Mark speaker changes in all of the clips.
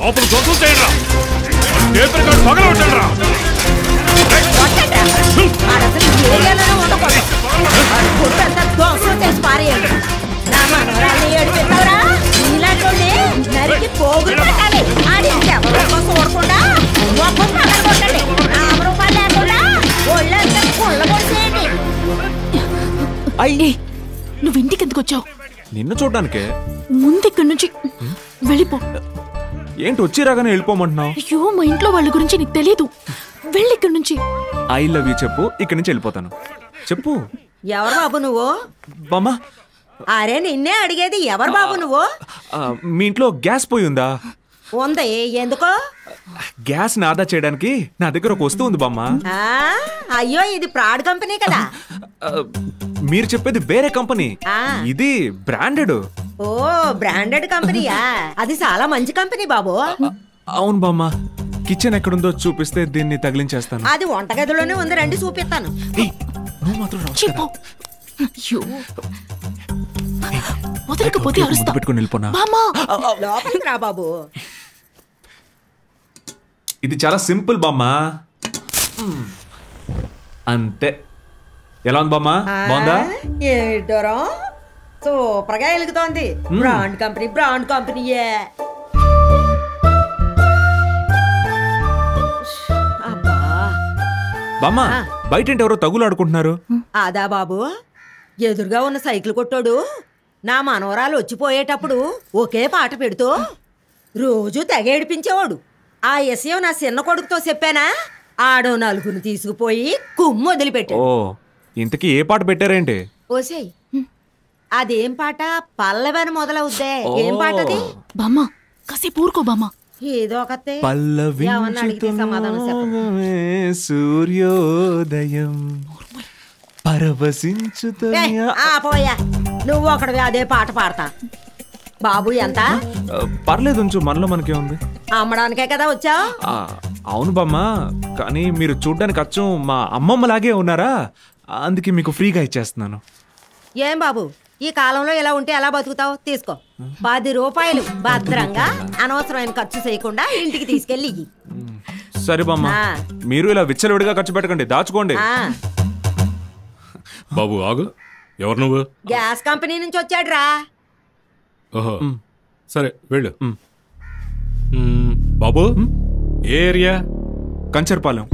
Speaker 1: లోపల ధ్వంసం చేయండి రా టేప్ రికార్డు పగలగొట్టండి రా
Speaker 2: ఆడసలు ఈ ఏరియాలోనే ఉండకూడదు వాడి కొట్టంతా ధ్వంసం చేసి పారేయండి నా మనవరాల్ని ఏడిపిస్తావురా నీలాంటి నరికి పోగులు పెట్టాలి ఆడి ఎవరి కోసం ఊడకుండా మొక్కం పగలగొట్టండి నామరూపాలు లేకుండా ఒళ్ళంతా కుళ్ళ కొట్టేయండి
Speaker 3: ఏ నువ్వు ఇంటికి ఎందుకు వచ్చావు
Speaker 4: నిన్ను చూడడానికే
Speaker 3: ముందు ఇక్కడి నుంచి వెళ్ళిపో
Speaker 4: ఏంటి వచ్చి రాగానే వెళ్ళిపోమంటున్నావు
Speaker 3: అయ్యో మా ఇంట్లో వాళ్ళ గురించి నీకు తెలీదు వెళ్ళి ఇక్కడి నుంచి
Speaker 4: ఐ లవ్ యూ చెప్పు ఇక్కడి నుంచి వెళ్ళిపోతాను చెప్పు
Speaker 2: ఎవరు బాబు నువ్వు
Speaker 4: బామ్మ
Speaker 2: అరే నిన్నే అడిగేది ఎవరు బాబు నువ్వు
Speaker 4: ఆ, మీ ఇంట్లో గ్యాస్ పోయి ఉందా
Speaker 2: ఉంది ఎందుకో
Speaker 4: గ్యాస్ ఆదా చేయడానికి నా దగ్గర ఒక వస్తువు ఉంది బామ్మ
Speaker 2: ఆ, అయ్యో ఇది ప్రాడ్ కంపెనీ కదా
Speaker 4: ఆ, మీరు చెప్పేది వేరే కంపెనీ
Speaker 2: ఆ.
Speaker 4: ఇది బ్రాండెడ్
Speaker 2: ఓ బ్రాండెడ్ కంపెనీయా అది చాలా మంచి కంపెనీ బాబు
Speaker 4: అవును బామ్మ కిచెన్ ఎక్కడుందో చూపిస్తే దీన్ని తగిలించేస్తాను
Speaker 2: అది వంటగదిలోనే ఉంది రండి చూపిస్తాను
Speaker 4: ఏయ్, నువ్వు మాత్రం రావచ్చు కదా.
Speaker 3: చెప్పు అయ్యో వదలకపోతే
Speaker 4: ముద్దు
Speaker 3: అరుస్తా
Speaker 4: పెట్టుకొని వెళ్ళిపోనా
Speaker 3: బామ్మా
Speaker 2: లోపలికి రా బాబు
Speaker 4: ఇది చాలా సింపుల్ బామ్మ అంతే ఎలా ఉంది బామ్మ బాగుందా
Speaker 2: ఏంటోరా సూపర్ గా వెలుగుతోంది బ్రాండ్ కంపెనీ బ్రాండ్ కంపెనీయే అబ్బా
Speaker 4: బామ్మ
Speaker 2: ఆ.
Speaker 4: బయట ఏంటి ఎవరో తగులు ఆడుకుంటున్నారు
Speaker 2: అదా బాబు ఎదురుగా ఉన్న సైకిల్ కొట్టాడు నా మనవరాలు వచ్చిపోయేటప్పుడు ఒకే పాట పెడుతూ రోజు తెగ ఏడిపించేవాడు ఆ విషయం నా చిన్న కొడుకుతో చెప్పానా ఆడో నలుగురిని తీసుకుపోయి కుమ్ము వదిలిపెట్టాడు
Speaker 4: ఓ ఇంతకీ ఏ పాట పెట్టారేంటి
Speaker 2: ఓసేయ్ అదేం పాట పల్లవని మొదలవుద్దే ఏం పాట అది
Speaker 3: బామ్మ కాసేపు ఊరుకో బామ్మ
Speaker 2: ఏదో ఒకతే ఏమన్నా అడిగితే సమాధానం చెప్పు
Speaker 4: పల్లవించుతోనే సూర్యోదయం
Speaker 2: ఏయ్,
Speaker 4: పరవశించుతోనే
Speaker 2: ఆ పోయా నువ్వు ఒకడివి అదే పాట పాడతా బాబు ఎంత
Speaker 4: ఆ, పర్లేదు ఉంచు మనలో మనకే ఉంది
Speaker 2: అమ్మడానికే కదా వచ్చావు
Speaker 4: ఆ, అవును బామ్మ కానీ మీరు చూడ్డానికి అచ్చం మా అమ్మమ్మలాగే ఉన్నారా అందుకే మీకు ఫ్రీగా ఇచ్చేస్తున్నాను
Speaker 2: ఏం బాబు ఈ కాలంలో ఇలా ఉంటే ఎలా బతుకుతావు తీసుకో పది రూపాయలు భద్రంగా అనవసరమైన ఖర్చు చేయకుండా ఇంటికి తీసుకెళ్ళి ఇయ్యి.
Speaker 4: సరే బామ్మ
Speaker 2: ఆ.
Speaker 4: మీరు ఇలా విచ్చలవిడిగా ఖర్చు పెట్టకండి దాచుకోండి
Speaker 2: ఆ
Speaker 1: బాబు ఆగు ఎవరు నువ్వు
Speaker 2: గ్యాస్ కంపెనీ నుంచి వచ్చాడు రా
Speaker 1: ఓహో సరే వెళ్ళు మ్మ్, బాబు ఏ area
Speaker 4: Kancharapalem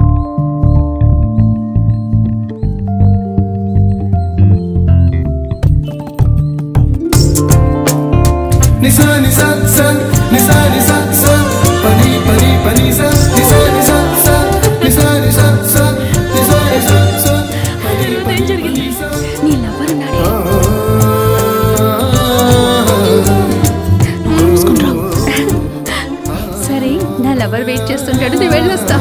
Speaker 5: Nisa nisa sa, nisa nisa sa, pani pani pani sa, nisa nisa sa, nisa nisa sa, nisa nisa sa, pani pani pani sa.
Speaker 3: నీ లవ్వర్ ఉన్నాడే
Speaker 6: సరే నా లవర్ వెయిట్ చేస్తుంటాడు నేను వెళ్ళొస్తా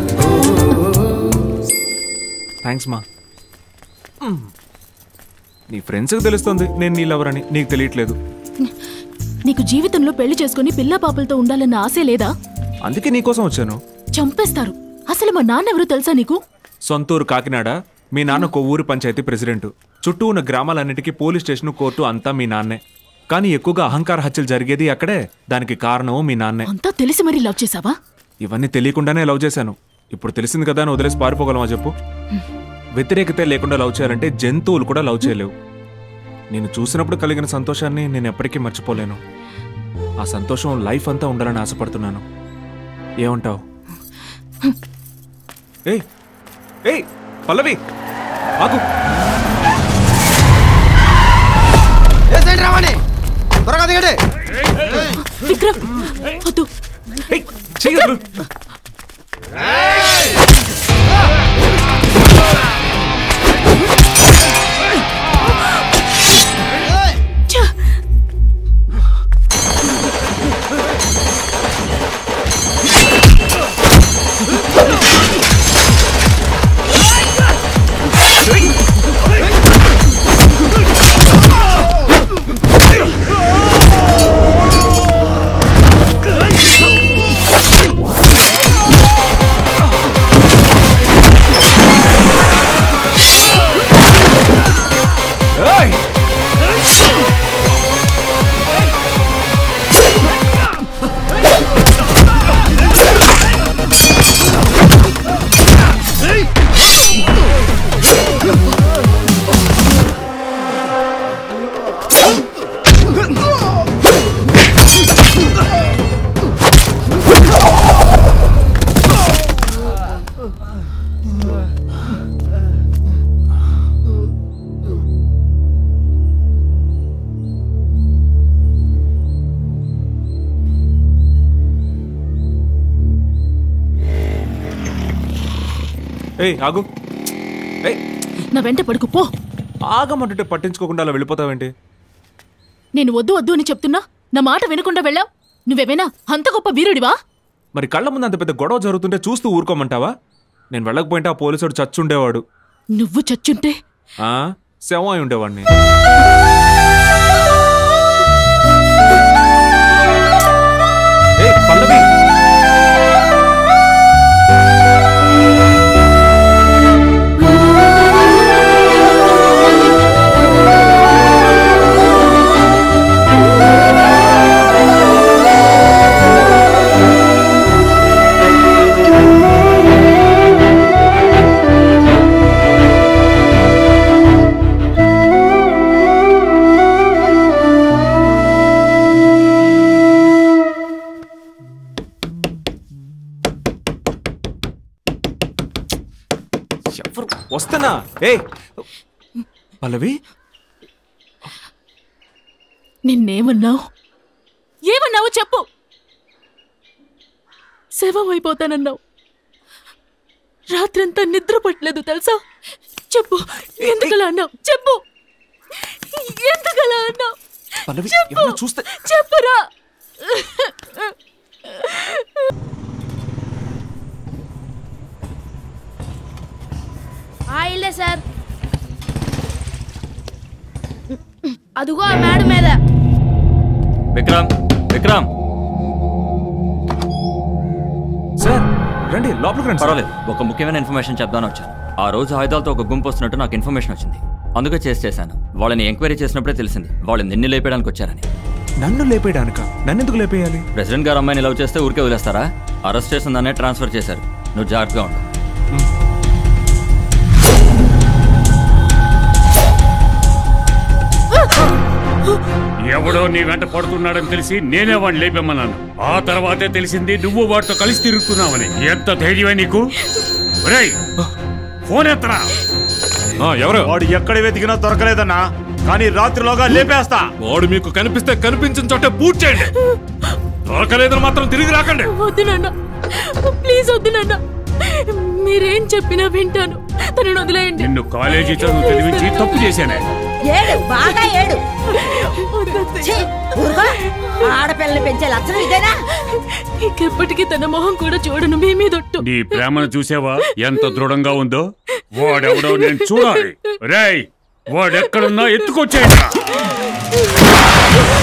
Speaker 4: థ్యాంక్స్ మా మ్. నీ ఫ్రెండ్స్కి తెలుస్తుంది నేను నీ లవర్ అని నీకు తెలియట్లేదు
Speaker 3: నీకు జీవితంలో పెళ్లి చేసుకుని పిల్ల పాపలతో ఉండాలన్న ఆశే లేదా
Speaker 4: అందుకే నీకోసం వచ్చాను
Speaker 3: చంపేస్తారు అసలు మా నాన్న ఎవరో తెలుసా నీకు
Speaker 4: సొంతూరు కాకినాడ మీ నాన్న ఒక ఊరి పంచాయతీ ప్రెసిడెంట్ చుట్టూ ఉన్న గ్రామాలన్నిటికీ పోలీస్ స్టేషన్ కోర్టు అంతా మీ నాన్నే కానీ ఎక్కువగా అహంకార హత్యలు జరిగేది అక్కడే దానికి కారణం మీ నాన్నే
Speaker 3: అంతా తెలిసి మరీ లవ్ చేసావా
Speaker 4: ఇవన్నీ తెలియకుండానే లవ్ చేశాను ఇప్పుడు తెలిసింది కదా అని వదిలేసి పారిపోగలమా చెప్పు వ్యతిరేకత లేకుండా లవ్ చేయాలంటే జంతువులు కూడా లవ్ చేయలేవు నేను చూసినప్పుడు కలిగిన సంతోషాన్ని నేను ఎప్పటికీ మర్చిపోలేను ఆ సంతోషం లైఫ్ అంతా ఉండాలని ఆశపడుతున్నాను ఏమంటావు ఏయ్ ఏయ్ పల్లవి ఆగు
Speaker 5: త్వరగా దిగండి
Speaker 3: విక్రమ్ వద్దు
Speaker 4: ఏయ్ చెయ్యొద్దు
Speaker 3: ఛ!
Speaker 5: ఆ
Speaker 4: ఏయ్ ఆగు ఏయ్
Speaker 3: నా వెంట పడుకు పో
Speaker 4: ఆగమంటుంటే పట్టించుకోకుండా అలా వెళ్ళిపోతావేంటి
Speaker 3: నేను వద్దు వద్దు అని చెప్తున్నా నా మాట వినకుండా వెళ్ళావు నువ్వేమైనా అంత గొప్ప వీరుడివా
Speaker 4: మరి కళ్ళ ముందు అంత పెద్ద గొడవ జరుగుతుంటే చూస్తూ ఊరుకోమంటావా నేను వెళ్ళకపోయింటే ఆ పోలీసుడు చచ్చుండేవాడు
Speaker 3: నువ్వు చచ్చుంటే
Speaker 4: ఆ శవం అయి ఉండేవాడిని ఏయ్, పల్లవి ఎవరు వస్తానా ఏ పల్లవి
Speaker 3: నిన్నేమన్నావు ఏమన్నావు చెప్పు శవం అయిపోతానన్నావు రాత్రంతా నిద్ర పట్టలేదు తెలుసా చెప్పు ఎందుకలా అన్నావు చెప్పు ఎందుకలా అన్నావు
Speaker 4: పల్లవి
Speaker 3: చెప్పు
Speaker 4: ఎవరైనా చూస్తే
Speaker 3: చెప్పురా
Speaker 7: ఆ ఇల్లే సార్ అదిగో ఆ మేడ మీద
Speaker 8: విక్రమ్ విక్రమ్
Speaker 4: సార్ రండి లోపలికి రండి సార్.
Speaker 8: పర్వాలేదు ఒక ముఖ్యమైన ఇన్ఫర్మేషన్ చెప్దాని వచ్చాను ఆ రోజు ఆయుధాలతో ఒక గుంపు వస్తున్నట్టు నాకు ఇన్ఫర్మేషన్ వచ్చింది అందుకే చేసి చేశాను వాళ్ళని ఎంక్వైరీ చేసినప్పుడే తెలిసింది వాళ్ళు నిన్ను లేపేయడానికి వచ్చారని
Speaker 4: నన్ను లేపేయడానిక నన్ను ఎందుకు లేపేయాలి
Speaker 8: ప్రెసిడెంట్ గారు అమ్మాయిని లవ్ చేస్తే ఊరికే వదిలేస్తారా అరెస్ట్ చేసిన దాన్నే ట్రాన్స్ఫర్ చేశారు నువ్వు జాగ్రత్తగా ఉండు
Speaker 1: ఎవడో నీ వెంట పడుతున్నాడని తెలిసి నేనే వాడిని లేపేమన్నాను ఆ తర్వాతే తెలిసింది నువ్వు వాడితో కలిసి తిరుగుతున్నావని ఎంత ధైర్యమే నీకు ఒరేయ్ ఫోన్ ఎత్తరా
Speaker 4: ఆ, ఎవరు
Speaker 9: వాడు ఎక్కడ వెతికినా దొరకలేదన్నా కానీ రాత్రిలోగా లేపేస్తా
Speaker 1: వాడు మీకు కనిపిస్తే కనిపించిన చోటే పూర్తి చేయండి దొరకలేదని మాత్రం తిరిగి రాకండి
Speaker 3: వద్దు నాన్న ప్లీజ్ వద్దు నాన్న మీరేం చెప్పినా వింటాను తనను వదిలేయండి
Speaker 1: నిన్ను కాలేజీ చదువు చదివించి తప్పు చేశానే
Speaker 2: ఏడు బాగా ఏడు
Speaker 3: వద్దత్తయ్య.
Speaker 2: ఛీ, ఊరుకో. ఆడపిల్లని పెంచే లక్షణం ఇదేనా
Speaker 3: ఇంకెప్పటికీ తన మొహం కూడా చూడను మీ మీదొట్టు
Speaker 1: నీ ప్రేమను చూసావా ఎంత దృఢంగా ఉందో వాడెవడో నేను చూడాలి రేయ్ వాడెక్కడున్నా ఎత్తుకొచ్చేయండి